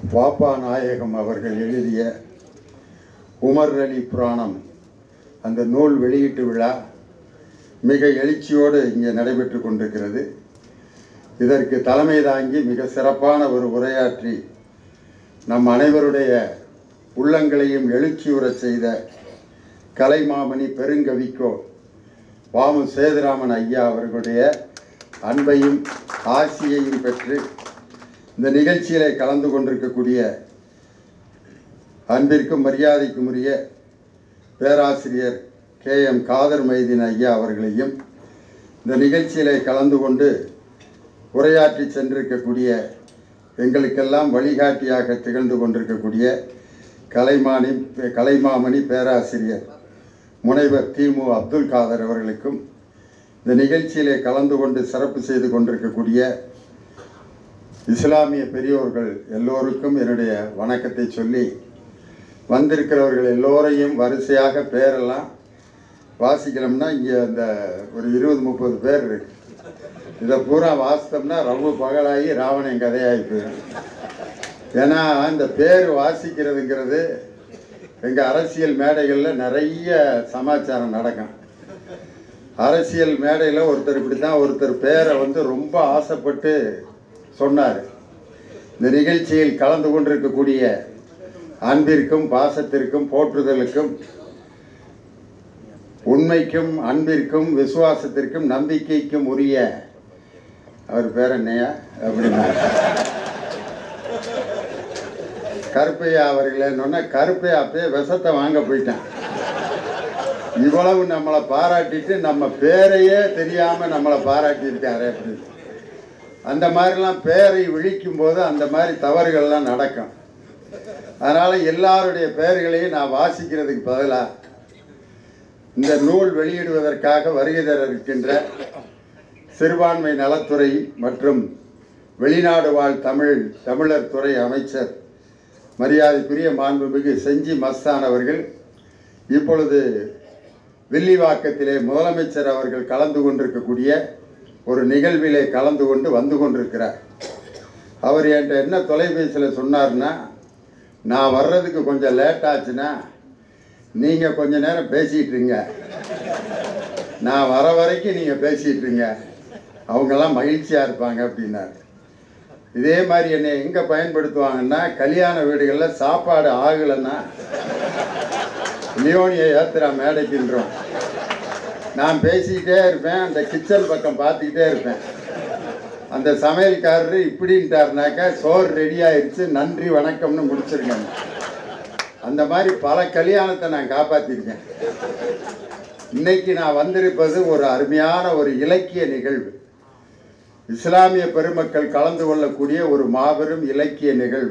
பாப்பா நாயகம் அவர்கள் எழுதிய உமர் அலி புராணம் அந்த நூல் வெளியீட்டு விழா மிக எழுச்சியோடு இங்கே நடைபெற்று கொண்டிருக்கிறது இதற்கு தலைமை தாங்கி மிக சிறப்பான ஒரு உரையாற்றி நம் அனைவருடைய உள்ளங்களையும் எழுச்சியுறச் செய்த கலைமாமணி பெருங்கவிக்கோ வாமு சேதுராமன் ஐயா அவர்களுடைய அன்பையும் ஆசியையும் பெற்று இந்த நிகழ்ச்சியிலே கலந்து கொண்டிருக்கக்கூடிய அன்பிற்கும் மரியாதைக்கும் உரிய பேராசிரியர் கே எம் காதர் மைதீன் ஐயா அவர்களையும் இந்த நிகழ்ச்சியிலே கலந்து கொண்டு உரையாற்றி சென்றிருக்கக்கூடிய எங்களுக்கெல்லாம் வழிகாட்டியாக திகழ்ந்து கொண்டிருக்கக்கூடிய கலைமானி கலைமாமணி பேராசிரியர் முனைவர் திமு அப்துல் காதர் அவர்களுக்கும் இந்த நிகழ்ச்சியிலே கலந்து கொண்டு சிறப்பு செய்து கொண்டிருக்கக்கூடிய இஸ்லாமிய பெரியோர்கள் எல்லோருக்கும் என்னுடைய வணக்கத்தை சொல்லி வந்திருக்கிறவர்கள் எல்லோரையும் வரிசையாக பேரெல்லாம் வாசிக்கணும்னா இங்கே அந்த ஒரு இருபது முப்பது பேர் இருக்கு இதை பூரா வாசித்தோம்னா ரொம்ப பகலாகி ராவணன் கதையாகி போயிடும் ஏன்னா இந்த பேர் வாசிக்கிறதுங்கிறது எங்கள் அரசியல் மேடைகளில் நிறைய சமாச்சாரம் நடக்கும் அரசியல் மேடையில் ஒருத்தர் இப்படி தான் ஒருத்தர் பேரை வந்து ரொம்ப ஆசைப்பட்டு சொன்னார் இந்த நிகழ்ச்சியில் கலந்து கொண்டிருக்கக்கூடிய அன்பிற்கும் பாசத்திற்கும் போற்றுதலுக்கும் உண்மைக்கும் அன்பிற்கும் விசுவாசத்திற்கும் நம்பிக்கைக்கும் உரிய அவர் பேர் என்னையா அப்படின்னா கருப்பையா அவர்களேன்னு கருப்பையா அப்பயே விஷத்தை வாங்க போயிட்டான் இவ்வளவு நம்மளை பாராட்டிட்டு நம்ம பேரையே தெரியாம நம்மளை பாராட்டியிருக்காரு அப்படின்னு அந்த மாதிரிலாம் பேரை விழிக்கும் போது அந்த மாதிரி தவறுகள்லாம் நடக்கும் அதனால எல்லாருடைய பெயர்களையும் நான் வாசிக்கிறதுக்கு பதிலாக இந்த நூல் வெளியிடுவதற்காக வருகை தர இருக்கின்ற சிறுபான்மை நலத்துறை மற்றும் வெளிநாடு வாழ் தமிழ் தமிழர் துறை அமைச்சர் மரியாதைக்குரிய மாண்புமிகு செஞ்சி மஸ்தான் அவர்கள் இப்பொழுது வில்லிவாக்கத்திலே முதலமைச்சர் அவர்கள் கலந்து கொண்டிருக்கக்கூடிய ஒரு நிகழ்விலே கலந்து கொண்டு வந்து கொண்டிருக்கிறார் அவர் என்கிட்ட என்ன தொலைபேசியில் சொன்னார்னா நான் வர்றதுக்கு கொஞ்சம் லேட் ஆச்சுன்னா நீங்கள் கொஞ்ச நேரம் பேசிகிட்டு இருங்க நான் வர வரைக்கும் நீங்கள் பேசிகிட்டு இருங்க அவங்கெல்லாம் மகிழ்ச்சியாக இருப்பாங்க அப்படின்னாரு இதே மாதிரி என்னை எங்கே பயன்படுத்துவாங்கன்னா கல்யாண வீடுகளில் சாப்பாடு ஆகலைன்னா லியோனியை ஏத்துறா மேடைக்குன்றோம் நான் பேசிக்கிட்டே இருப்பேன் அந்த கிச்சன் பக்கம் பார்த்துக்கிட்டே இருப்பேன் அந்த சமையல்காரரு இப்படின்ட்டாருனாக்கா சோறு ரெடி ஆயிடுச்சு நன்றி வணக்கம்னு முடிச்சிருக்கேன் அந்த மாதிரி பல கல்யாணத்தை நான் காப்பாற்றிருக்கேன் இன்னைக்கு நான் வந்திருப்பது ஒரு அருமையான ஒரு இலக்கிய நிகழ்வு இஸ்லாமிய பெருமக்கள் கலந்து கொள்ளக்கூடிய ஒரு மாபெரும் இலக்கிய நிகழ்வு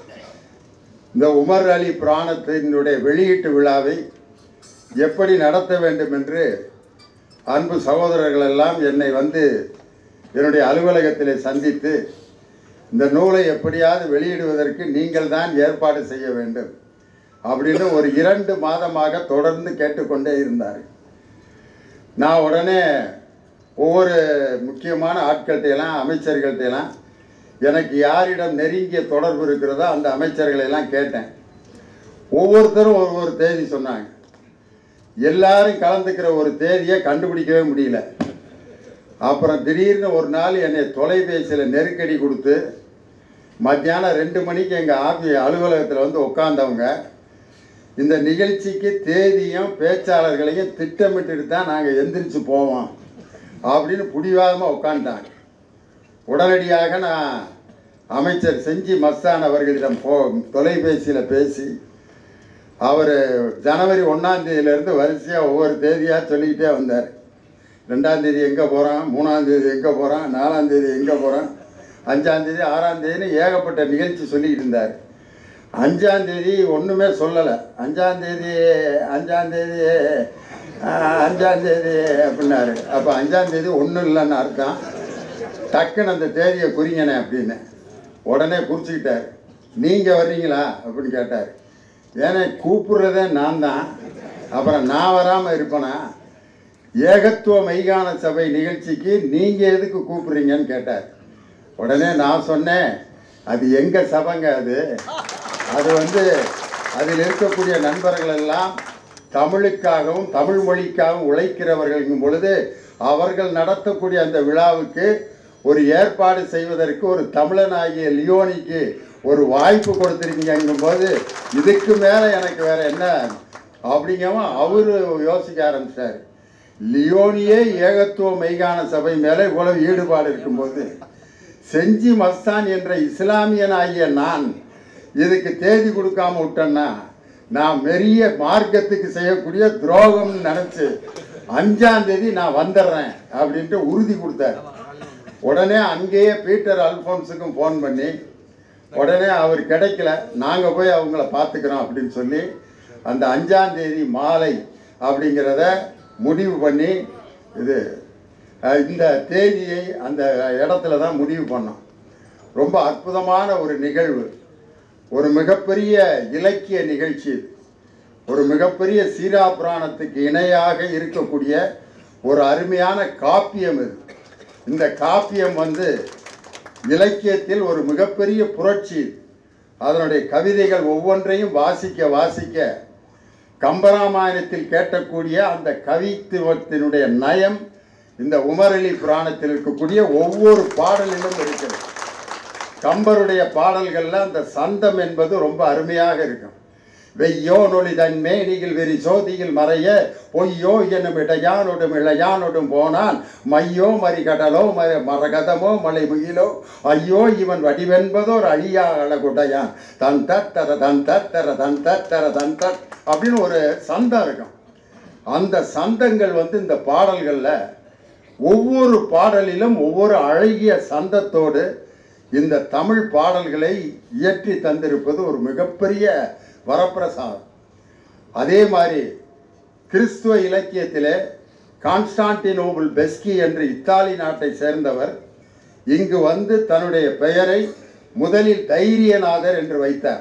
இந்த உமர் அலி புராணத்தினுடைய வெளியீட்டு விழாவை எப்படி நடத்த வேண்டும் என்று அன்பு சகோதரர்கள் எல்லாம் என்னை வந்து என்னுடைய அலுவலகத்திலே சந்தித்து இந்த நூலை எப்படியாவது வெளியிடுவதற்கு நீங்கள் தான் ஏற்பாடு செய்ய வேண்டும் அப்படின்னு ஒரு இரண்டு மாதமாக தொடர்ந்து கேட்டுக்கொண்டே இருந்தார் நான் உடனே ஒவ்வொரு முக்கியமான ஆட்கள்கிட்டையெல்லாம் அமைச்சர்கள்ட்டையெல்லாம் எனக்கு யாரிடம் நெருங்கிய தொடர்பு இருக்கிறதோ அந்த அமைச்சர்களை எல்லாம் கேட்டேன் ஒவ்வொருத்தரும் ஒவ்வொரு தேதி சொன்னாங்க எல்லாரும் கலந்துக்கிற ஒரு தேதியை கண்டுபிடிக்கவே முடியல அப்புறம் திடீர்னு ஒரு நாள் என்னை தொலைபேசியில் நெருக்கடி கொடுத்து மத்தியானம் ரெண்டு மணிக்கு எங்கள் ஆஃபி அலுவலகத்தில் வந்து உட்காந்தவங்க இந்த நிகழ்ச்சிக்கு தேதியும் பேச்சாளர்களையும் திட்டமிட்டுட்டு தான் நாங்கள் எந்திரிச்சு போவோம் அப்படின்னு பிடிவாதமாக உட்காந்துட்டாங்க உடனடியாக நான் அமைச்சர் செஞ்சி மஸ்தான் அவர்களிடம் போ தொலைபேசியில் பேசி அவர் ஜனவரி ஒன்றாந்தேதியிலேருந்து வரிசையாக ஒவ்வொரு தேதியாக சொல்லிக்கிட்டே வந்தார் ரெண்டாந்தேதி எங்கே போகிறான் மூணாந்தேதி எங்கே போகிறான் நாலாந்தேதி எங்கே போகிறான் அஞ்சாந்தேதி ஆறாந்தேதினு ஏகப்பட்ட நிகழ்ச்சி சொல்லிக்கிட்டு இருந்தார் அஞ்சாந்தேதி ஒன்றுமே சொல்லலை அஞ்சாந்தேதி அஞ்சாந்தேதி அஞ்சாந்தேதி அப்படின்னாரு அப்போ அஞ்சாந்தேதி ஒன்றும் இல்லைன்னு அர்த்தம் டக்குன்னு அந்த தேதியை குறிங்கண்ணே அப்படின்னு உடனே குறிச்சிக்கிட்டார் நீங்கள் வர்றீங்களா அப்படின்னு கேட்டார் ஏன்னா கூப்பிடுறதே நான் தான் அப்புறம் நான் வராமல் இருப்பேனா ஏகத்துவ மைகான சபை நிகழ்ச்சிக்கு நீங்கள் எதுக்கு கூப்பிடுறீங்கன்னு கேட்டார் உடனே நான் சொன்னேன் அது எங்க சபைங்க அது அது வந்து அதில் இருக்கக்கூடிய நண்பர்கள் எல்லாம் தமிழுக்காகவும் தமிழ் மொழிக்காகவும் உழைக்கிறவர்களுங்கும் பொழுது அவர்கள் நடத்தக்கூடிய அந்த விழாவுக்கு ஒரு ஏற்பாடு செய்வதற்கு ஒரு தமிழனாகிய லியோனிக்கு ஒரு வாய்ப்பு கொடுத்துருக்கீங்கும் போது இதுக்கு மேலே எனக்கு வேற என்ன அப்படிங்கவும் அவரு யோசிக்க ஆரம்பிச்சார் லியோனியே ஏகத்துவ மெய்கான சபை மேலே இவ்வளவு ஈடுபாடு இருக்கும்போது செஞ்சி மஸ்தான் என்ற இஸ்லாமியன் ஆகிய நான் இதுக்கு தேதி கொடுக்காம விட்டேன்னா நான் பெரிய மார்க்கத்துக்கு செய்யக்கூடிய துரோகம்னு நினச்சி அஞ்சாம் தேதி நான் வந்துடுறேன் அப்படின்ட்டு உறுதி கொடுத்தாரு உடனே அங்கேயே பீட்டர் அல்ஃபோன்ஸுக்கும் ஃபோன் பண்ணி உடனே அவர் கிடைக்கல நாங்கள் போய் அவங்கள பார்த்துக்கிறோம் அப்படின்னு சொல்லி அந்த அஞ்சாம் தேதி மாலை அப்படிங்கிறத முடிவு பண்ணி இது அஹ், இந்த தேதியை அந்த இடத்துல தான் முடிவு பண்ணோம் ரொம்ப அற்புதமான ஒரு நிகழ்வு ஒரு மிகப்பெரிய இலக்கிய நிகழ்ச்சி இது. ஒரு மிகப்பெரிய சீரா புராணத்துக்கு இணையாக இருக்கக்கூடிய ஒரு அருமையான காப்பியம் இது இந்த காப்பியம் வந்து இலக்கியத்தில் ஒரு மிகப்பெரிய புரட்சி இது. அதனுடைய கவிதைகள் ஒவ்வொன்றையும் வாசிக்க வாசிக்க கம்பராமாயணத்தில் கேட்டக்கூடிய அந்த கவித்துவத்தினுடைய நயம் இந்த உமரளி புராணத்தில் இருக்கக்கூடிய ஒவ்வொரு பாடலிலும் இருக்கிறது கம்பருடைய பாடல்களில் அந்த சந்தம் என்பது ரொம்ப அருமையாக இருக்கும் வெய்யோ நொழிதன் மேனியில் வெறி சோதியில் மறைய பொய்யோ எனும் இடையானொடும் இளையானொடும் போனான் மையோ மறிகடலோ மர மரகதமோ மலை முகிலோ ஐயோ இவன் வடிவென்பதோர் அழியா அழகுடையான் தன் தத்தர தன் தத்தர தன் தத்தர தன் தத் அப்படின்னு ஒரு சந்தம் இருக்கும் அந்த சந்தங்கள் வந்து இந்த பாடல்களில் ஒவ்வொரு பாடலிலும் ஒவ்வொரு அழகிய சந்தத்தோடு இந்த தமிழ் பாடல்களை இயற்றி தந்திருப்பது ஒரு மிகப்பெரிய வரப்பிரசாதம் அதே மாதிரி கிறிஸ்துவ இலக்கியத்திலே கான்ஸ்டான்டினோபிள் பெஸ்கி என்று இத்தாலி நாட்டை சேர்ந்தவர் இங்கு வந்து தன்னுடைய பெயரை முதலில் தைரியநாதர் என்று வைத்தார்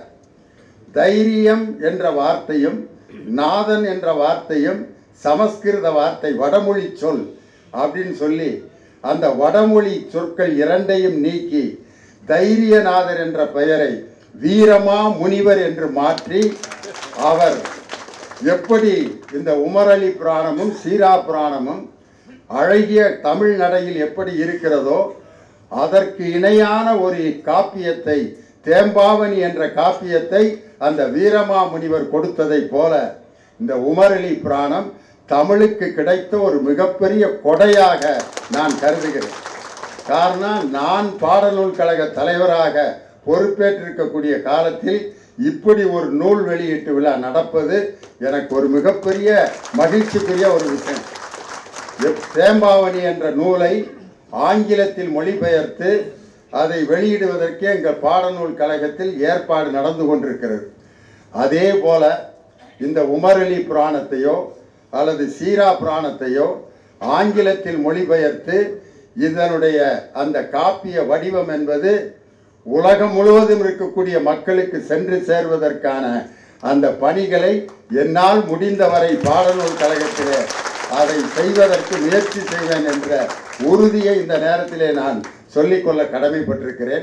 தைரியம் என்ற வார்த்தையும் நாதன் என்ற வார்த்தையும் சமஸ்கிருத வார்த்தை வடமொழி சொல் அப்படின்னு சொல்லி அந்த வடமொழி சொற்கள் இரண்டையும் நீக்கி தைரியநாதர் என்ற பெயரை வீரமா முனிவர் என்று மாற்றி அவர் எப்படி இந்த உமரளி புராணமும் சீரா புராணமும் அழகிய தமிழ் நடையில் எப்படி இருக்கிறதோ அதற்கு இணையான ஒரு காப்பியத்தை தேம்பாவணி என்ற காப்பியத்தை அந்த வீரமா முனிவர் கொடுத்ததைப் போல இந்த உமரளி புராணம் தமிழுக்கு கிடைத்த ஒரு மிகப்பெரிய கொடையாக நான் கருதுகிறேன் காரணம் நான் பாடநூல் கழக தலைவராக பொறுப்பேற்றிருக்கக்கூடிய காலத்தில் இப்படி ஒரு நூல் வெளியீட்டு விழா நடப்பது எனக்கு ஒரு மிகப்பெரிய மகிழ்ச்சிக்குரிய ஒரு விஷயம் எப்- தேம்பாவணி என்ற நூலை ஆங்கிலத்தில் மொழிபெயர்த்து அதை வெளியிடுவதற்கு எங்கள் பாடநூல் கழகத்தில் ஏற்பாடு நடந்து கொண்டிருக்கிறது அதே போல இந்த உமரளி புராணத்தையோ அல்லது சீரா புராணத்தையோ ஆங்கிலத்தில் மொழிபெயர்த்து இதனுடைய அந்த காப்பிய வடிவம் என்பது உலகம் முழுவதும் இருக்கக்கூடிய மக்களுக்கு சென்று சேர்வதற்கான அந்த பணிகளை என்னால் முடிந்தவரை பாடநூல் கழகத்திலே அதை செய்வதற்கு முயற்சி செய்வேன் என்ற உறுதியை இந்த நேரத்திலே நான் சொல்லிக்கொள்ள கடமைப்பட்டிருக்கிறேன்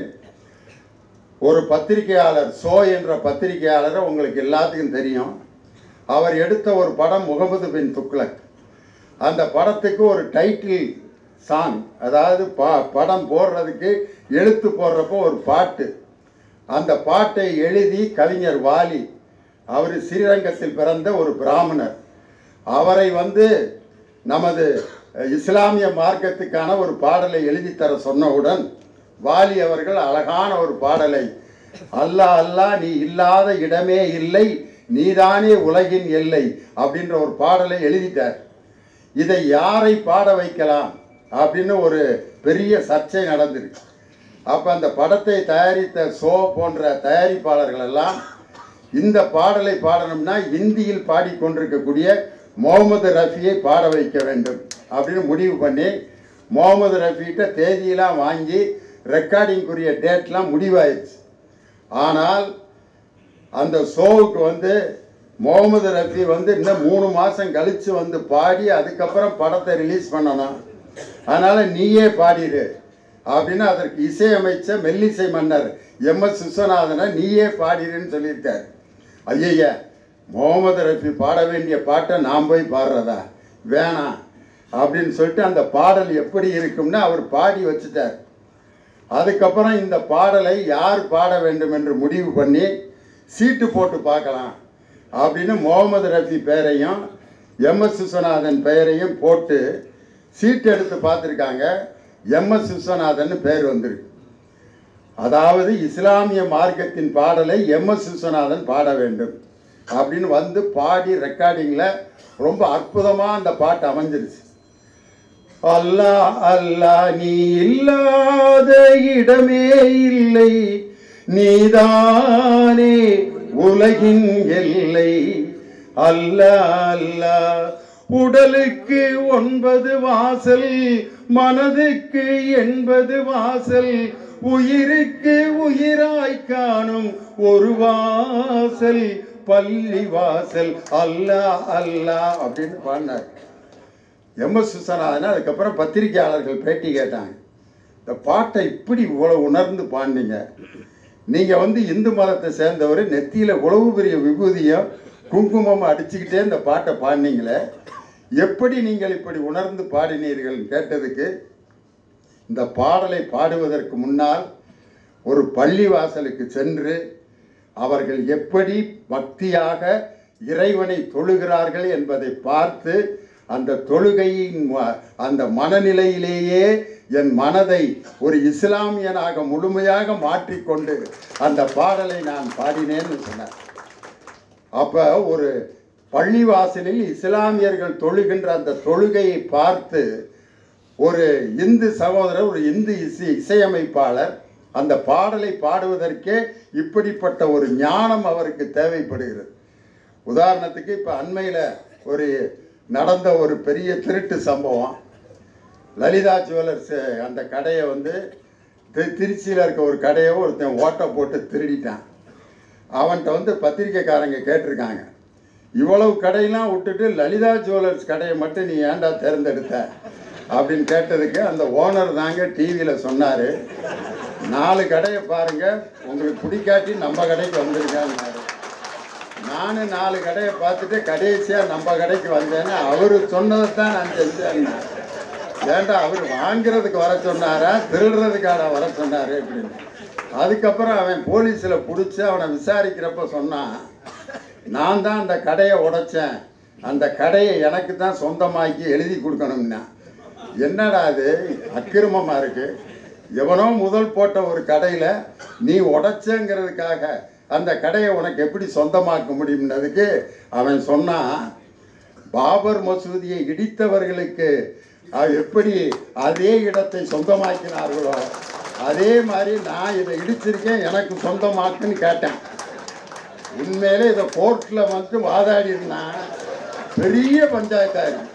ஒரு பத்திரிகையாளர் சோ என்ற பத்திரிகையாளரை உங்களுக்கு எல்லாத்துக்கும் தெரியும் அவர் எடுத்த ஒரு படம் முகமது பின் துக்ளக் அந்த படத்துக்கு ஒரு டைட்டில் சாங் அதாவது பா படம் போடுறதுக்கு எழுத்து போடுறப்போ ஒரு பாட்டு அந்த பாட்டை எழுதி கவிஞர் வாலி அவர் ஸ்ரீரங்கத்தில் பிறந்த ஒரு பிராமணர் அவரை வந்து நமது அஹ், இஸ்லாமிய மார்க்கத்துக்கான ஒரு பாடலை எழுதித்தர சொன்னவுடன் வாலி அவர்கள் அழகான ஒரு பாடலை அல்லாஹ் அல்லாஹ் நீ இல்லாத இடமே இல்லை நீதானே உலகின் எல்லை அப்படின்ற ஒரு பாடலை எழுதிட்டார் இதை யாரை பாட வைக்கலாம் அப்படின்னு ஒரு பெரிய சர்ச்சை நடந்திருக்கு அப்போ அந்த படத்தை தயாரித்த ஷோ போன்ற தயாரிப்பாளர்கள் எல்லாம் இந்த பாடலை பாடணும்னா இந்தியில் பாடிக்கொண்டிருக்கக்கூடிய முகமது ரஃபியை பாட வைக்க வேண்டும் அப்படின்னு முடிவு பண்ணி முகமது ரஃபிகிட்ட தேதியெல்லாம் வாங்கி ரெக்கார்டிங்குரிய டேட்லாம் முடிவாயிருச்சு ஆனால் அந்த ஷோவுக்கு வந்து முகமது ரஃபி வந்து இன்னும் மூணு மாதம் கழித்து வந்து பாடி அதுக்கப்புறம் படத்தை ரிலீஸ் பண்ணணும் அதனால் நீயே பாடிடு அப்படின்னு அதற்கு இசையமைச்ச மெல்லிசை மன்னர் எம் எஸ் விஸ்வநாதனை நீயே பாடிடுன்னு சொல்லியிருக்காரு ஐயய்ய முகமது ரஃபி பாட வேண்டிய பாட்டை நான் போய் பாடுறதா வேணாம் அப்படின்னு சொல்லிட்டு அந்த பாடல் எப்படி இருக்கும்னு அவர் பாடி வச்சுட்டார் அதுக்கப்புறம் இந்த பாடலை யார் பாட வேண்டும் என்று முடிவு பண்ணி சீட்டு போட்டு பார்க்கலாம் அப்படின்னு முகமது ரஃபி பெயரையும் எம்எஸ் விஸ்வநாதன் பெயரையும் போட்டு சீட்டு எடுத்து பார்த்துருக்காங்க எம்எஸ் விஸ்வநாதன் பெயர் வந்திருக்கு அதாவது இஸ்லாமிய மார்க்கத்தின் பாடலை எம்எஸ் விஸ்வநாதன் பாட வேண்டும் அப்படின்னு வந்து பாடி ரெக்கார்டிங்கில் ரொம்ப அற்புதமாக அந்த பாட்டு அமைஞ்சிருச்சு அல்லாஹ் அல்லாஹ் நீ இல்லாத இடமே இல்லை நீதானே உலகின் எல்லை அல்லாஹ் அல்லாஹ் உடலுக்கு ஒன்பது வாசல் மனதுக்கு எண்பது வாசல் உயிருக்கு உயிராய் காணும் ஒரு வாசல் பள்ளி வாசல் அல்லாஹ் அல்லாஹ் அப்படின்னு பாடினார் எம்எஸ் விஸ்வநாதன் அதுக்கப்புறம் பத்திரிகையாளர்கள் பேட்டி கேட்டாங்க இந்த பாட்டை இப்படி இவ்வளோ உணர்ந்து பாடினீங்க நீங்கள் வந்து இந்து மதத்தை சேர்ந்தவர் நெத்தியில் உழவு பெரிய விபூதியும் குங்குமம் அடிச்சுக்கிட்டே இந்த பாட்டை பாடினீங்களே எப்படி நீங்கள் இப்படி உணர்ந்து பாடினீர்கள் கேட்டதுக்கு இந்த பாடலை பாடுவதற்கு முன்னால் ஒரு பள்ளி வாசலுக்கு சென்று அவர்கள் எப்படி பக்தியாக இறைவனை தொழுகிறார்கள் என்பதை பார்த்து அந்த தொழுகையின் ம- அந்த மனநிலையிலேயே என் மனதை ஒரு இஸ்லாமியனாக முழுமையாக மாற்றிக்கொண்டு அந்த பாடலை நான் பாடினேன்னு சொன்னார் அப்போ ஒரு பள்ளிவாசலில் இஸ்லாமியர்கள் தொழுகின்ற அந்த தொழுகையை பார்த்து ஒரு இந்து சகோதரர் ஒரு இந்து இசை இசையமைப்பாளர் அந்த பாடலை பாடுவதற்கே இப்படிப்பட்ட ஒரு ஞானம் அவருக்கு தேவைப்படுகிறது உதாரணத்துக்கு இப்போ அண்மையில் ஒரு நடந்த ஒரு பெரிய திருட்டு சம்பவம் லலிதா ஜுவல்லர்ஸ் அந்த கடையை வந்து தி- திருச்சியில் இருக்க ஒரு கடையை ஒருத்தன் ஓட்டை போட்டு திருடிட்டான் அவன்கிட்ட வந்து பத்திரிக்கைக்காரங்க கேட்டிருக்காங்க இவ்வளவு கடையெல்லாம் விட்டுட்டு லலிதா ஜுவல்லர்ஸ் கடையை மட்டும் நீ ஏன்டா தேர்ந்தெடுத்த அப்படின்னு கேட்டதுக்கு அந்த ஓனர் தாங்க டிவியில் சொன்னார் நாலு கடையை பாருங்க உங்களுக்கு பிடிக்காட்டி நம்ம கடைக்கு வந்திருக்காங்க நானும் நாலு கடையை பார்த்துட்டு கடைசியாக நம்ம கடைக்கு வந்தேன்னு அவர் சொன்னதை தான் நான் செஞ்சேன் ஏன்டா அவர் வாங்குறதுக்கு வர சொன்னாரா திருடுறதுக்காக வர சொன்னாரு அப்படின்னு அதுக்கப்புறம் அவன் போலீஸில் பிடிச்சி அவனை விசாரிக்கிறப்ப சொன்னான் நான் தான் அந்த கடையை உடைச்சேன் அந்த கடையை எனக்கு தான் சொந்தமாக்கி எழுதி கொடுக்கணும்னா என்னடா அது அக்கிரமமாக இருக்கு எவனோ முதல் போட்ட ஒரு கடையில் நீ உடைச்சேங்கிறதுக்காக அந்த கடையை உனக்கு எப்படி சொந்தமாக்க முடியும்னதுக்கு அவன் சொன்னான் பாபர் மசூதியை இடித்தவர்களுக்கு அஹ், எப்படி அதே இடத்தை சொந்தமாக்கினார்களோ அதே மாதிரி நான் இதை இடிச்சிருக்கேன் எனக்கு சொந்தமாக்குன்னு கேட்டேன் உண்மையிலே இதை கோர்ட்டில் வந்து வாதாடி இருந்தான் பெரிய பஞ்சாயத்தாயிருக்கு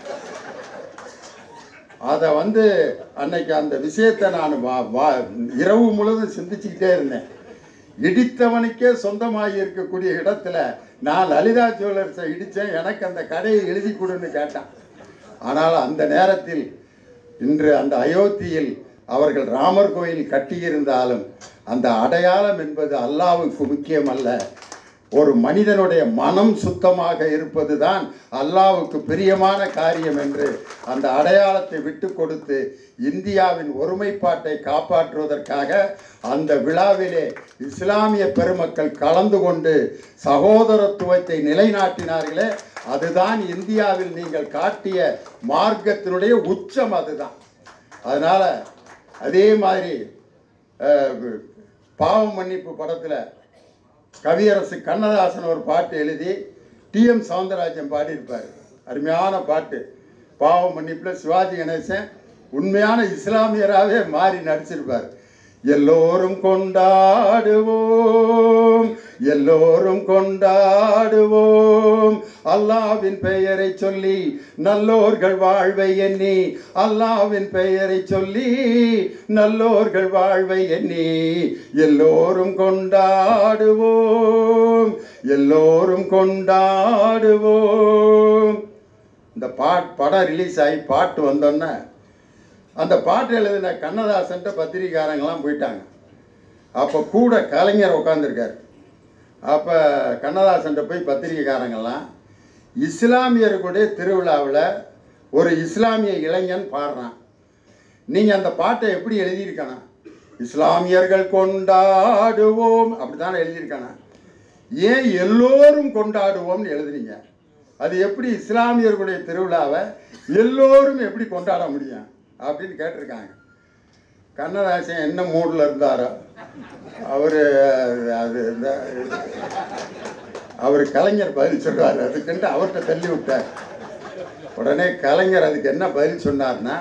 அதை வந்து அன்னைக்கு அந்த விஷயத்தை நான் வா- வா- இரவு முழுவதும் சிந்திச்சுக்கிட்டே இருந்தேன் இடித்தவனுக்கே சொந்தமாகி இருக்கக்கூடிய இடத்துல நான் லலிதா ஜுவல்லர்ஸை இடித்தேன் எனக்கு அந்த கடையை எழுதி கொடுன்னு கேட்டான் ஆனால் அந்த நேரத்தில் இன்று அந்த அயோத்தியில் அவர்கள் ராமர் கோயில் கட்டியிருந்தாலும் அந்த அடையாளம் என்பது அல்லாவுக்கு முக்கியம் அல்ல ஒரு மனிதனுடைய மனம் சுத்தமாக இருப்பதுதான் அல்லாவுக்கு பிரியமான காரியம் என்று அந்த அடையாளத்தை விட்டு கொடுத்து இந்தியாவின் ஒருமைப்பாட்டை காப்பாற்றுவதற்காக அந்த விழாவிலே இஸ்லாமிய பெருமக்கள் கலந்து கொண்டு சகோதரத்துவத்தை நிலைநாட்டினார்களே அதுதான் இந்தியாவில் நீங்கள் காட்டிய மார்க்கத்தினுடைய உச்சம் அதுதான் அதனால் அதே மாதிரி அஹ், பாவ மன்னிப்பு படத்தில் கவியரசு கண்ணதாசன் ஒரு பாட்டு எழுதி டிஎம் சவுந்தரராஜன் பாடியிருப்பார் அருமையான பாட்டு பாவ மன்னிப்பில் சிவாஜி கணேசன் உண்மையான இஸ்லாமியராகவே மாறி நடிச்சிருப்பார் எல்லோரும் கொண்டாடுவோம் எல்லோரும் கொண்டாடுவோம் அல்லாவின் பெயரை சொல்லி நல்லோர்கள் வாழ்வை எண்ணி அல்லாவின் பெயரை சொல்லி நல்லோர்கள் வாழ்வை எண்ணி எல்லோரும் கொண்டாடுவோம் எல்லோரும் கொண்டாடுவோம் இந்த பாட் படம் ரிலீஸ் ஆகி பாட்டு வந்தோன்னே அந்த பாட்டு எழுதின கண்ணதாசன்ட்ட பத்திரிக்காரங்களாம் போயிட்டாங்க அப்போ கூட கலைஞர் உட்காந்துருக்கார் அப்போ கண்ணதாசன்ட்ட போய் பத்திரிக்கைக்காரங்கெல்லாம் இஸ்லாமியர்களுடைய திருவிழாவில் ஒரு இஸ்லாமிய இளைஞன் பாடுறான் நீங்கள் அந்த பாட்டை எப்படி எழுதியிருக்கணும் இஸ்லாமியர்கள் கொண்டாடுவோம் அப்படி தானே எழுதியிருக்கணும் ஏன் எல்லோரும் கொண்டாடுவோம்னு எழுதுனீங்க அது எப்படி இஸ்லாமியர்களுடைய திருவிழாவை எல்லோரும் எப்படி கொண்டாட முடியும் அப்படின்னு கேட்டிருக்காங்க கண்ணதாசன் என்ன மூடில் இருந்தாரோ அவர் அது இந்த அவர் கலைஞர் பதில் சொல்றாரு அதுக்குன்ட்டு அவர்கிட்ட தள்ளி விட்டார் உடனே கலைஞர் அதுக்கு என்ன பதில் சொன்னார்னா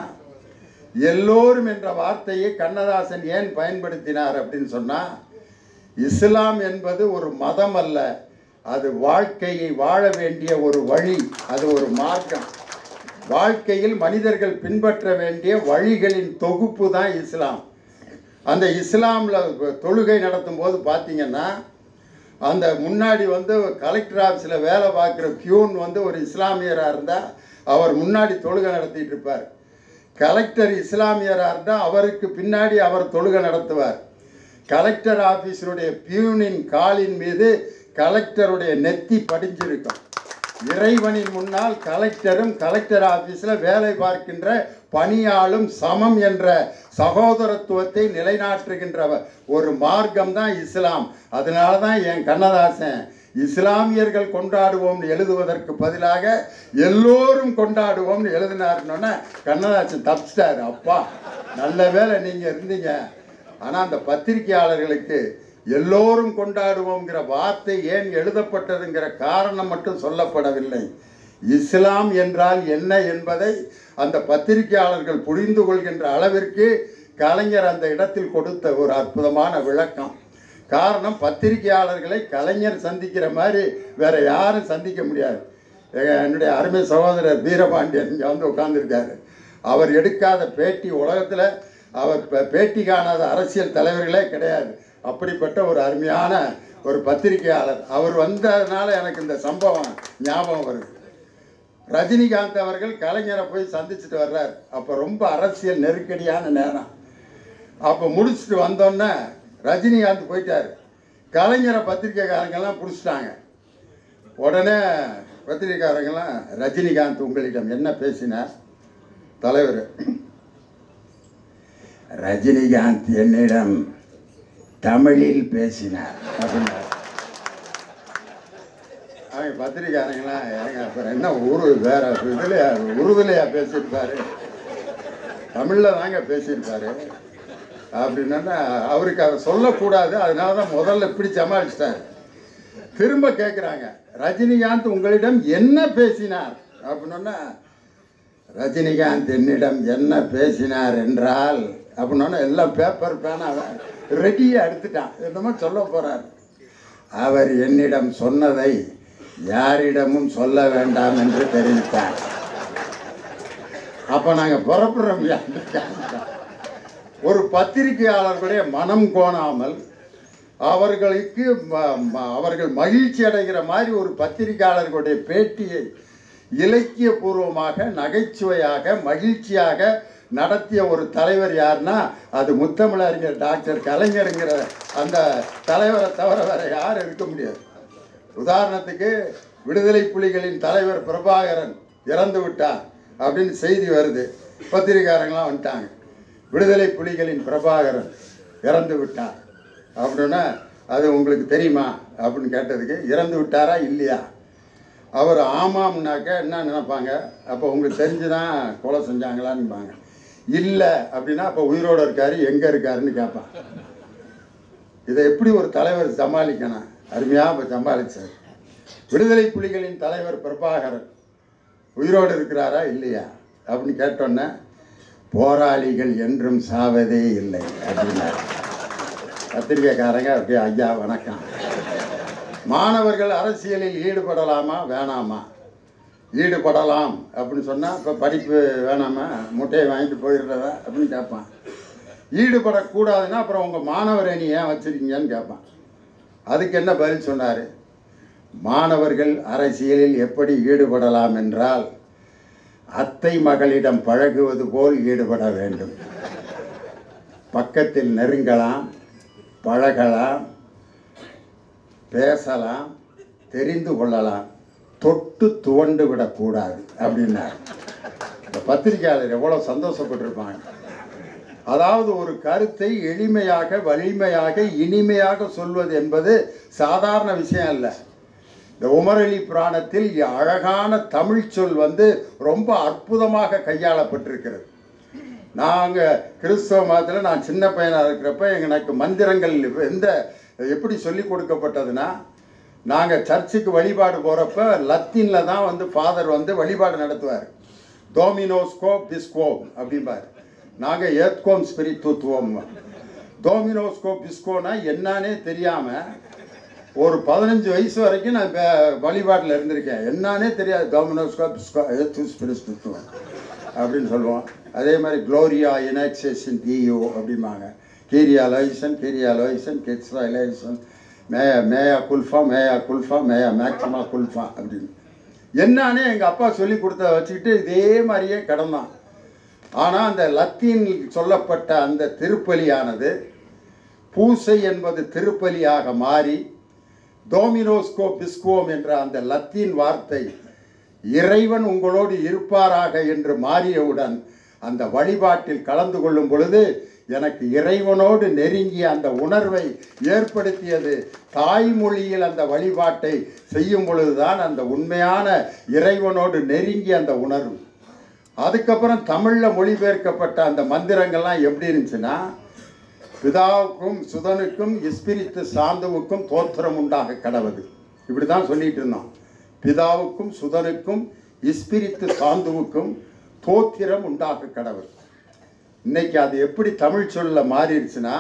எல்லோரும் என்ற வார்த்தையை கண்ணதாசன் ஏன் பயன்படுத்தினார் அப்படின்னு சொன்னா இஸ்லாம் என்பது ஒரு மதம் அல்ல அது வாழ்க்கையை வாழ வேண்டிய ஒரு வழி அது ஒரு மார்க்கம் வாழ்க்கையில் மனிதர்கள் பின்பற்ற வேண்டிய வழிகளின் தொகுப்பு தான் இஸ்லாம் அந்த இஸ்லாமில் தொழுகை நடத்தும் போது பார்த்தீங்கன்னா அந்த முன்னாடி வந்து கலெக்டர் ஆஃபீஸில் வேலை பார்க்குற பியூன் வந்து ஒரு இஸ்லாமியராக இருந்தால் அவர் முன்னாடி தொழுகை நடத்திட்டு இருப்பார் கலெக்டர் இஸ்லாமியராக இருந்தால் அவருக்கு பின்னாடி அவர் தொழுகை நடத்துவார் கலெக்டர் ஆஃபீஸருடைய பியூனின் காலின் மீது கலெக்டருடைய நெத்தி படிஞ்சிருக்கும் இறைவனின் முன்னால் கலெக்டரும் கலெக்டர் ஆஃபீஸில் வேலை பார்க்கின்ற பணியாளும் சமம் என்ற சகோதரத்துவத்தை நிலைநாட்டுகின்ற ஒரு மார்க்கம் தான் இஸ்லாம் அதனால தான் என் கண்ணதாசன் இஸ்லாமியர்கள் கொண்டாடுவோம்னு எழுதுவதற்கு பதிலாக எல்லோரும் கொண்டாடுவோம்னு எழுதினாருன்னொன்னே கண்ணதாசன் தப்பிச்சிட்டாரு அப்பா நல்ல வேளை நீங்கள் இருந்தீங்க ஆனால் அந்த பத்திரிகையாளர்களுக்கு எல்லோரும் கொண்டாடுவோங்கிற வார்த்தை ஏன் எழுதப்பட்டதுங்கிற காரணம் மட்டும் சொல்லப்படவில்லை இஸ்லாம் என்றால் என்ன என்பதை அந்த பத்திரிகையாளர்கள் புரிந்து கொள்கின்ற அளவிற்கு கலைஞர் அந்த இடத்தில் கொடுத்த ஒரு அற்புதமான விளக்கம் காரணம் பத்திரிகையாளர்களை கலைஞர் சந்திக்கிற மாதிரி வேற யாரும் சந்திக்க முடியாது எங்க- என்னுடைய அருமை சகோதரர் வீரபாண்டியன் இங்கே வந்து உட்கார்ந்திருக்காரு அவர் எடுக்காத பேட்டி உலகத்தில் அவர் பே- பேட்டி காணாத அரசியல் தலைவர்களே கிடையாது அப்படிப்பட்ட ஒரு அருமையான ஒரு பத்திரிகையாளர் அவர் வந்ததுனால எனக்கு இந்த சம்பவம் ஞாபகம் வருது ரஜினிகாந்த் அவர்கள் கலைஞரை போய் சந்திச்சுட்டு வர்றார் அப்போ ரொம்ப அரசியல் நெருக்கடியான நேரம் அப்போ முடிச்சுட்டு வந்தோன்னே ரஜினிகாந்த் போயிட்டார் கலைஞரை பத்திரிக்கைக்காரங்கெல்லாம் பிடிச்சிட்டாங்க உடனே பத்திரிக்கைக்காரங்கெல்லாம் ரஜினிகாந்த் உங்களிடம் என்ன பேசினார் தலைவர் ரஜினிகாந்த் என்னிடம் தமிழில் பேசினார் அப்படின்னார் அவங்க பத்திரிக்காரங்களாம் ஏங்க அப்புறம் என்ன உரு வேற இதுலையா உருதுலையா பேசியிருப்பாரு தமிழில் தாங்க பேசியிருப்பாரு அப்படின்னா அவருக்கு அதை சொல்லக்கூடாது அதனால தான் முதல்ல இப்படி சமாளிச்சிட்டாரு திரும்ப கேட்குறாங்க ரஜினிகாந்த் உங்களிடம் என்ன பேசினார் அப்படின்னா ரஜினிகாந்த் என்னிடம் என்ன பேசினார் என்றால் அப்படின்னா எல்லாம் பேப்பர் பேனாவை ரெடியாக எடுத்துட்டான் என்னமோ சொல்ல போகிறார் அவர் என்னிடம் சொன்னதை யாரிடமும் சொல்ல வேண்டாம் என்று தெரிவித்தார் அப்போ நாங்கள் புறப்படுறோம் ஒரு பத்திரிகையாளர்களுடைய மனம் கோணாமல் அவர்களுக்கு ம- ம- அவர்கள் மகிழ்ச்சி அடைகிற மாதிரி ஒரு பத்திரிகையாளர்களுடைய பேட்டியை இலக்கியபூர்வமாக நகைச்சுவையாக மகிழ்ச்சியாக நடத்திய ஒரு தலைவர் யாருன்னா அது முத்தமிழறிஞர் டாக்டர் கலைஞருங்கிற அந்த தலைவரை தவிர வேற யாரும் இருக்க முடியாது உதாரணத்துக்கு விடுதலை புலிகளின் தலைவர் பிரபாகரன் இறந்து விட்டார் அப்படின்னு செய்தி வருது பத்திரிகாரங்களாம் வந்துட்டாங்க விடுதலை புலிகளின் பிரபாகரன் இறந்து விட்டார் அப்படின்னா அது உங்களுக்கு தெரியுமா அப்படின்னு கேட்டதுக்கு இறந்து விட்டாரா இல்லையா அவர் ஆமாம்னாக்க என்ன நினைப்பாங்க அப்போ உங்களுக்கு தெரிஞ்சுதான் கொலை செஞ்சாங்களான்னுபாங்க இல்லை அப்படின்னா அப்போ உயிரோடு இருக்காரு எங்கே இருக்காருன்னு கேட்பான் இதை எப்படி ஒரு தலைவர் சமாளிக்கணும் அருமையாக இப்போ சமாளிச்சார் விடுதலை புலிகளின் தலைவர் பிரபாகரன் உயிரோடு இருக்கிறாரா இல்லையா அப்படின்னு கேட்டோன்னே போராளிகள் என்றும் சாவதே இல்லை அப்படின்னாரு பத்திரிக்கைக்காரங்க அப்படியே ஐயா வணக்கம் மாணவர்கள் அரசியலில் ஈடுபடலாமா வேணாமா ஈடுபடலாம் அப்படின்னு சொன்னால் இப்போ படிப்பு வேணாமா முட்டையை வாங்கிட்டு போயிடுறதா அப்படின்னு கேட்பான் ஈடுபடக்கூடாதுன்னா அப்புறம் உங்கள் மாணவர் அணி ஏன் வச்சுருக்கீங்கன்னு கேட்பான் அதுக்கு என்ன பதில் சொன்னார் மாணவர்கள் அரசியலில் எப்படி ஈடுபடலாம் என்றால் அத்தை மகளிடம் பழகுவது போல் ஈடுபட வேண்டும் பக்கத்தில் நெருங்கலாம் பழகலாம் பேசலாம் தெரிந்து கொள்ளலாம் தொட்டு துவண்டு விடக்கூடாது அப்படின்னார் இந்த பத்திரிகையாளர் எவ்வளோ சந்தோஷப்பட்டிருப்பாங்க அதாவது ஒரு கருத்தை எளிமையாக வலிமையாக இனிமையாக சொல்வது என்பது சாதாரண விஷயம் அல்ல இந்த உமரளி புராணத்தில் அழகான தமிழ் சொல் வந்து ரொம்ப அற்புதமாக கையாளப்பட்டிருக்கிறது நாங்கள் கிறிஸ்தவ மதத்தில் நான் சின்ன பையனாக இருக்கிறப்ப எனக்கு மந்திரங்கள் எந்த எப்படி சொல்லி கொடுக்கப்பட்டதுன்னா நாங்கள் சர்ச்சுக்கு வழிபாடு போகிறப்ப லத்தீனில் தான் வந்து ஃபாதர் வந்து வழிபாடு நடத்துவார் டோமினோஸ்கோ பிஸ்கோ அப்படிம்பார் நாங்கள் ஏத்கோம் ஸ்பிரித்துவம் டோமினோஸ்கோ பிஸ்கோனா என்னன்னே தெரியாமல் ஒரு பதினஞ்சு வயசு வரைக்கும் நான் இப்போ வழிபாட்டில் இருந்திருக்கேன் என்னன்னே தெரியாது டோமினோஸ்கோ பிஸ்கோ ஏத்து ஸ்பிரித்துவம் அப்படின்னு சொல்லுவோம் அதே மாதிரி க்ளோரியா இனாக்சேஷன் டிஓ அப்படிம்பாங்க கீரியா லைசன் கீரியா லைசன் கெட்ஸ்ரா லைசன் மேயா மேயா குல்ஃபா மேயா குல்ஃபா மேயா மேக்ஸிமா குல்ஃபா அப்படின்னு என்னன்னே எங்கள் அப்பா சொல்லி கொடுத்த வச்சுக்கிட்டு இதே மாதிரியே கடந்தான் ஆனால் அந்த லத்தீன் சொல்லப்பட்ட அந்த திருப்பலியானது பூசை என்பது திருப்பலியாக மாறி டோமினோஸ்கோ பிஸ்கோம் என்ற அந்த லத்தீன் வார்த்தை இறைவன் உங்களோடு இருப்பாராக என்று மாறியவுடன் அந்த வழிபாட்டில் கலந்து கொள்ளும் பொழுது எனக்கு இறைவனோடு நெருங்கிய அந்த உணர்வை ஏற்படுத்தியது தாய்மொழியில் அந்த வழிபாட்டை செய்யும் பொழுதுதான் அந்த உண்மையான இறைவனோடு நெருங்கிய அந்த உணர்வு அதுக்கப்புறம் தமிழில் மொழிபெயர்க்கப்பட்ட அந்த மந்திரங்கள்லாம் எப்படி இருந்துச்சுன்னா பிதாவுக்கும் சுதனுக்கும் இஸ்பிரித்து சாந்துவுக்கும் தோத்திரம் உண்டாக கடவுது இப்படி தான் சொல்லிட்டு இருந்தோம் பிதாவுக்கும் சுதனுக்கும் இஸ்பிரித்து சாந்துவுக்கும் தோத்திரம் உண்டாக கடவுள் இன்னைக்கு அது எப்படி தமிழ் சொல்ல மாறிடுச்சுன்னா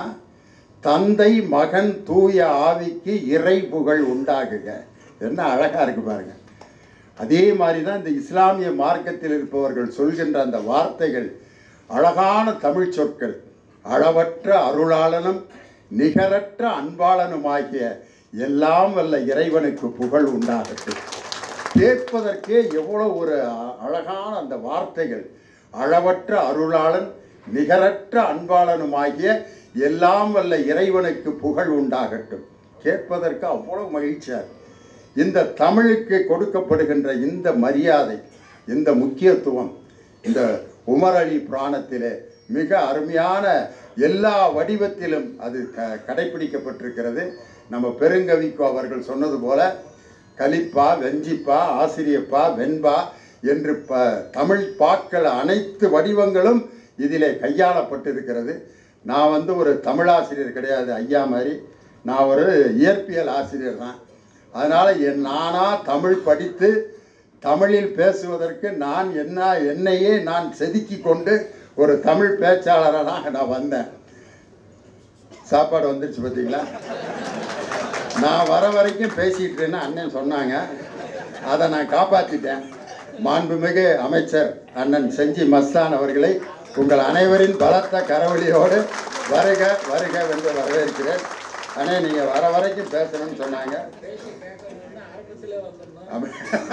தந்தை மகன் தூய ஆவிக்கு இறை புகழ் உண்டாகுக என்ன அழகா இருக்கு பாருங்க அதே மாதிரி தான் இந்த இஸ்லாமிய மார்க்கத்தில் இருப்பவர்கள் சொல்கின்ற அந்த வார்த்தைகள் அழகான தமிழ் சொற்கள் அளவற்ற அருளாளனும் நிகரற்ற அன்பாளனுமாகிய எல்லாம் வல்ல இறைவனுக்கு புகழ் உண்டாகட்டும் கேட்பதற்கே எவ்வளோ ஒரு அ- அழகான அந்த வார்த்தைகள் அளவற்ற அருளாளன் நிகரற்ற அன்பாளனுமாகிய எல்லாம் வல்ல இறைவனுக்கு புகழ் உண்டாகட்டும் கேட்பதற்கு அவ்வளவு மகிழ்ச்சியாக இருக்கு. இந்த தமிழுக்கு கொடுக்கப்படுகின்ற இந்த மரியாதை இந்த முக்கியத்துவம் இந்த உமரளி புராணத்திலே மிக அருமையான எல்லா வடிவத்திலும் அது க கடைபிடிக்கப்பட்டிருக்கிறது நம்ம பெருங்கவிக்கு அவர்கள் சொன்னது போல கலிப்பா வெஞ்சிப்பா ஆசிரியப்பா வெண்பா என்று ப தமிழ் பாக்கள் அனைத்து வடிவங்களும் இதிலே கையாளப்பட்டிருக்கிறது நான் வந்து ஒரு தமிழாசிரியர் கிடையாது ஐயா மாதிரி நான் ஒரு இயற்பியல் ஆசிரியர் தான் அதனால் என் நானா தமிழ் படித்து தமிழில் பேசுவதற்கு நான் என்ன என்னையே நான் செதுக்கி கொண்டு ஒரு தமிழ் பேச்சாளராக நான் வந்தேன் சாப்பாடு வந்துருச்சு பார்த்தீங்களா நான் வர வரைக்கும் பேசிக்கிட்டேன்னு அண்ணன் சொன்னாங்க அதை நான் காப்பாற்றிட்டேன் மாண்புமிகு அமைச்சர் அண்ணன் செஞ்சி மஸ்தான் அவர்களை உங்கள் அனைவரின் பலத்த கரவழியோடு வருக வருக என்று வரவேற்கிறேன் அண்ணே நீங்கள் வர வரைக்கும் பேசணும்னு சொன்னாங்க ஆமா.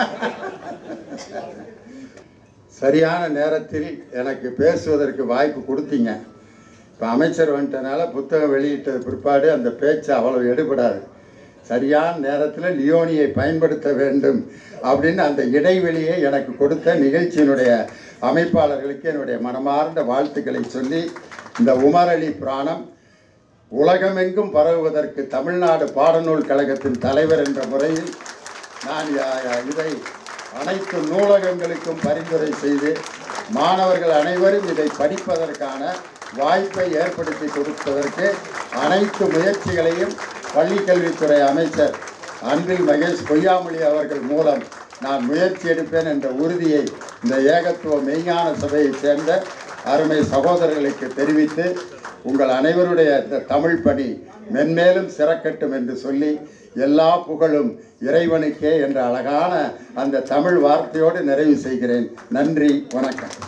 சரியான நேரத்தில் எனக்கு பேசுவதற்கு வாய்ப்பு கொடுத்தீங்க இப்போ அமைச்சர் வந்துட்டனால புத்தகம் வெளியிட்ட பிற்பாடு அந்த பேச்சு அவ்வளவு எடுபடாது சரியான நேரத்தில் லியோனியை பயன்படுத்த வேண்டும் அப்படின்னு அந்த இடைவெளியை எனக்கு கொடுத்த நிகழ்ச்சியினுடைய அமைப்பாளர்களுக்கு என்னுடைய மனமார்ந்த வாழ்த்துக்களை சொல்லி இந்த உமரளி புராணம் உலகமெங்கும் பரவுவதற்கு தமிழ்நாடு பாடநூல் கழகத்தின் தலைவர் என்ற முறையில் நான் யா- யா- இதை அனைத்து நூலகங்களுக்கும் பரிந்துரை செய்து மாணவர்கள் அனைவரும் இதை படிப்பதற்கான வாய்ப்பை ஏற்படுத்தி கொடுப்பதற்கு அனைத்து முயற்சிகளையும் பள்ளிக்கல்வித்துறை அமைச்சர் அன்பில் மகேஷ் பொய்யாமொழி அவர்கள் மூலம் நான் முயற்சி எடுப்பேன் என்ற உறுதியை இந்த ஏகத்துவ மெய்ஞான சபையைச் சேர்ந்த அருமை சகோதரர்களுக்கு தெரிவித்து உங்கள் அனைவருடைய இந்த தமிழ் பணி மென்மேலும் சிறக்கட்டும் என்று சொல்லி எல்லா புகழும் இறைவனுக்கே என்ற அழகான அந்த தமிழ் வார்த்தையோடு நிறைவு செய்கிறேன் நன்றி வணக்கம்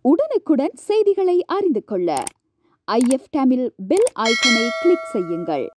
உடனுக்குடன் செய்திகளை அறிந்து கொள்ள ஐஎஃப் தமிழ் பெல் ஐக்கனை கிளிக் செய்யுங்கள்